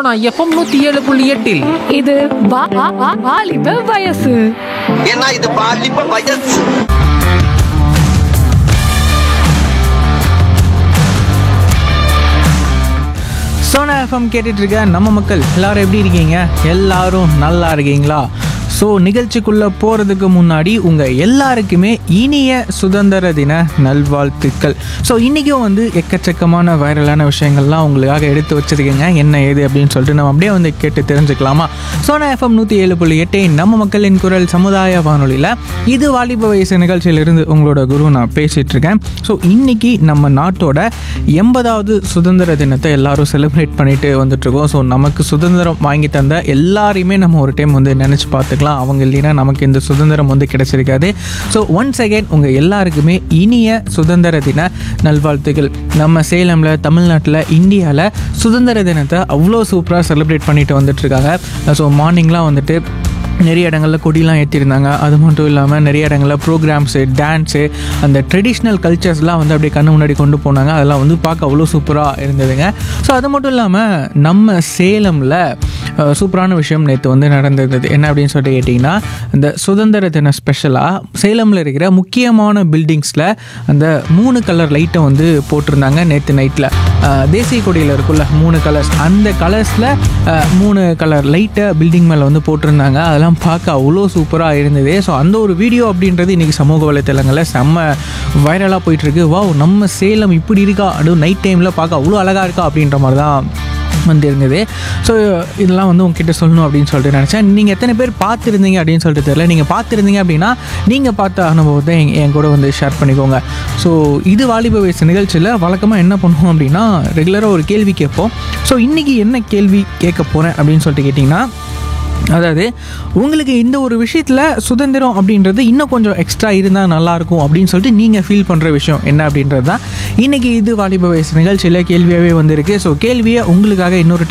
Sona FM நூத்தி ஏழு புள்ளி எட்டில் இது வா- வா- வா- வாலிப வயசு ஏன்னா இது பாலிப்ப வயசு சோனா எஃப்எம் கேட்டுட்டு இருக்க நம்ம மக்கள் எல்லாரும் எப்படி இருக்கீங்க எல்லாரும் நல்லா இருக்கீங்களா ஸோ நிகழ்ச்சிக்குள்ளே போகிறதுக்கு முன்னாடி உங்கள் எல்லாருக்குமே இனிய சுதந்திர தின நல்வாழ்த்துக்கள் ஸோ இன்றைக்கும் வந்து எக்கச்சக்கமான வைரலான விஷயங்கள்லாம் உங்களுக்காக எடுத்து வச்சிருக்கீங்க என்ன ஏது அப்படின்னு சொல்லிட்டு நம்ம அப்படியே வந்து கேட்டு தெரிஞ்சுக்கலாமா சோனா எஃப்எம் நூற்றி ஏழு புள்ளி எட்டு நம்ம மக்களின் குரல் சமுதாய வானொலியில் இது வாலிப வயசு நிகழ்ச்சியிலிருந்து உங்களோட குரு நான் பேசிகிட்டு இருக்கேன் ஸோ இன்னைக்கு நம்ம நாட்டோட எண்பதாவது சுதந்திர தினத்தை எல்லாரும் செலிப்ரேட் பண்ணிட்டு வந்துட்டு இருக்கோம் ஸோ நமக்கு சுதந்திரம் வாங்கி தந்த எல்லாரையுமே நம்ம ஒரு டைம் வந்து நினச்சி பார்த்துக்கலாம் அவங்க இல்லைன்னா நமக்கு இந்த சுதந்திரம் வந்து கிடைச்சிருக்காது ஸோ ஒன்ஸ் அகைன் உங்கள் எல்லாருக்குமே இனிய சுதந்திர தின நல்வாழ்த்துக்கள் நம்ம சேலமில் தமிழ்நாட்டில் இந்தியாவில் சுதந்திர தினத்தை அவ்வளோ சூப்பராக செலிப்ரேட் பண்ணிட்டு வந்துட்டு இருக்காங்க ஸோ மார்னிங்லாம் வந்துட்டு நிறைய இடங்களில் கொடிலாம் ஏற்றிருந்தாங்க அது மட்டும் இல்லாமல் நிறைய இடங்களில் ப்ரோக்ராம்ஸு டான்ஸு அந்த ட்ரெடிஷ்னல் கல்ச்சர்ஸ்லாம் வந்து அப்படியே கண்ணு முன்னாடி கொண்டு போனாங்க அதெல்லாம் வந்து பார்க்க அவ்வளோ சூப்பராக இருந்ததுங்க ஸோ அது மட்டும் இல்லாமல் நம்ம சேலமில் அஹ், சூப்பரான விஷயம் நேற்று வந்து நடந்தது என்ன அப்படின்னு சொல்லிட்டு கேட்டிங்கன்னா இந்த சுதந்திர தின ஸ்பெஷலாக சேலமில் இருக்கிற முக்கியமான பில்டிங்ஸில் அந்த மூணு கலர் லைட்டை வந்து போட்டிருந்தாங்க நேற்று நைட்டில் தேசிய கொடியில் இருக்குல்ல மூணு கலர்ஸ் அந்த கலர்ஸில் மூணு கலர் லைட்டை பில்டிங் மேலே வந்து போட்டிருந்தாங்க அதெல்லாம் பார்க்க அவ்வளோ சூப்பராக இருந்தது ஸோ அந்த ஒரு வீடியோ அப்படின்றது இன்றைக்கி சமூக வலைத்தளங்களில் செம்ம வைரலாக போயிட்டுருக்கு வாவ் நம்ம சேலம் இப்படி இருக்கா அதுவும் நைட் டைமில் பார்க்க அவ்வளோ அழகாக இருக்கா அப்படின்ற மாதிரி தான் வந்து இருந்தது ஸோ இதெல்லாம் வந்து உங்ககிட்ட சொல்லணும் அப்படின்னு சொல்லிட்டு நினச்சேன் நீங்கள் எத்தனை பேர் பார்த்துருந்தீங்க அப்படின்னு சொல்லிட்டு தெரியல நீங்கள் பார்த்துருந்தீங்க அப்படின்னா நீங்கள் பார்த்த அனுபவத்தை என் என் கூட வந்து ஷேர் பண்ணிக்கோங்க ஸோ இது வாலிப வயசு நிகழ்ச்சியில் வழக்கமாக என்ன பண்ணுவோம் அப்படின்னா ரெகுலராக ஒரு கேள்வி கேட்போம் ஸோ இன்றைக்கி என்ன கேள்வி கேட்க போகிறேன் அப்படின்னு சொல்லிட்டு கேட்டிங்கன்னா அதாவது உங்களுக்கு இந்த ஒரு விஷயத்தில் சுதந்திரம் அப்படின்றது இன்னும் கொஞ்சம் எக்ஸ்ட்ரா இருந்தால் நல்லாயிருக்கும் அப்படின்னு சொல்லிட்டு நீங்கள் ஃபீல் பண்ணுற விஷயம் என்ன அப்படின்றது தான் இன்றைக்கி இது வாலிப வயசு நிகழ்ச்சியில் கேள்வியாகவே வந்திருக்கு ஸோ கேள்வியை உங்களுக்காக இன்னொரு